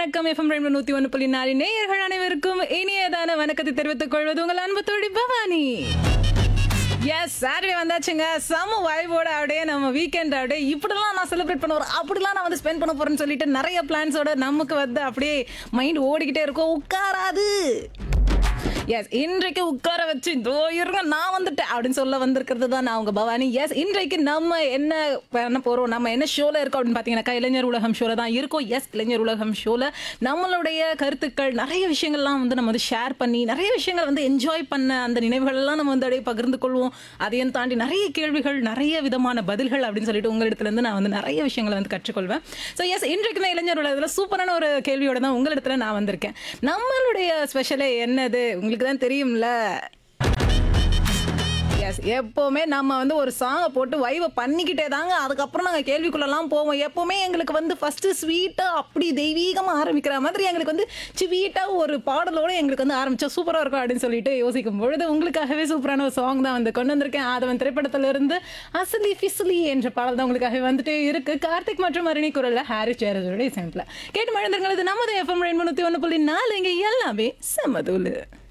வணக்கம் எஃப்எம் ரெண்டு நூத்தி ஒன்று புள்ளி நாலு நேயர்கள் அனைவருக்கும் இனியதான வணக்கத்தை தெரிவித்துக் கொள்வது உங்கள் அன்பு தோழி பவானி எஸ் சாட்டர்டே வந்தாச்சுங்க செம வைபோட அப்படியே நம்ம வீக்கெண்ட் அப்படியே இப்படிலாம் நான் செலிப்ரேட் பண்ண போறேன் அப்படிலாம் நான் வந்து ஸ்பெண்ட் பண்ண போறேன்னு சொல்லிட்டு நிறைய பிளான்ஸோட நமக்கு வந்து அப்படியே மைண்ட் ஓடிக்கிட்டே இருக்கும் உட்காராது எஸ் இன்றைக்கு உட்கார வச்சு இதோ இருங்க நான் வந்துட்டேன் அப்படின்னு சொல்ல வந்திருக்கிறது தான் நான் உங்க பவானி எஸ் இன்றைக்கு நம்ம என்ன பண்ண போறோம் நம்ம என்ன ஷோல இருக்கோம் அப்படின்னு பார்த்தீங்கன்னாக்கா இளைஞர் உலகம் ஷோல தான் இருக்கோம் எஸ் இளைஞர் உலகம் ஷோல நம்மளுடைய கருத்துக்கள் நிறைய விஷயங்கள்லாம் வந்து நம்ம வந்து ஷேர் பண்ணி நிறைய விஷயங்கள் வந்து என்ஜாய் பண்ண அந்த நினைவுகள்லாம் நம்ம வந்து அப்படியே பகிர்ந்து கொள்வோம் அதையும் தாண்டி நிறைய கேள்விகள் நிறைய விதமான பதில்கள் அப்படின்னு சொல்லிட்டு உங்களிடத்துல இருந்து நான் வந்து நிறைய விஷயங்களை வந்து கற்றுக்கொள்வேன் ஸோ எஸ் இன்றைக்கு நான் இளைஞர் உலகத்தில் சூப்பரான ஒரு கேள்வியோட தான் உங்களிடத்துல நான் வந்திருக்கேன் நம்மளுடைய ஸ்பெஷலே என்னது உங்களுக்கு தான் தெரியும்ல எஸ் எப்போவுமே நம்ம வந்து ஒரு சாங்கை போட்டு வைவை பண்ணிக்கிட்டே தாங்க அதுக்கப்புறம் நாங்கள் கேள்விக்குள்ளெல்லாம் போவோம் எப்போவுமே எங்களுக்கு வந்து ஃபஸ்ட்டு ஸ்வீட்டாக அப்படி தெய்வீகமாக ஆரம்பிக்கிற மாதிரி எங்களுக்கு வந்து ஸ்வீட்டாக ஒரு பாடலோடு எங்களுக்கு வந்து ஆரம்பிச்சா சூப்பராக இருக்கும் அப்படின்னு சொல்லிட்டு யோசிக்கும் பொழுது உங்களுக்காகவே சூப்பரான ஒரு சாங் தான் வந்து கொண்டு வந்திருக்கேன் ஆதவன் திரைப்படத்திலிருந்து அசலி ஃபிஸ்லி என்ற பாடல் தான் உங்களுக்காகவே வந்துட்டே இருக்கு கார்த்திக் மற்றும் அருணி குரலில் ஹாரி சேரஜோட இசையத்தில் கேட்டு மழந்துருங்களது நமது எஃப்எம் ரெண்டு முந்நூற்றி ஒன்று புள்ளி நாலு இங்கே எல்லாமே செம்மதூள்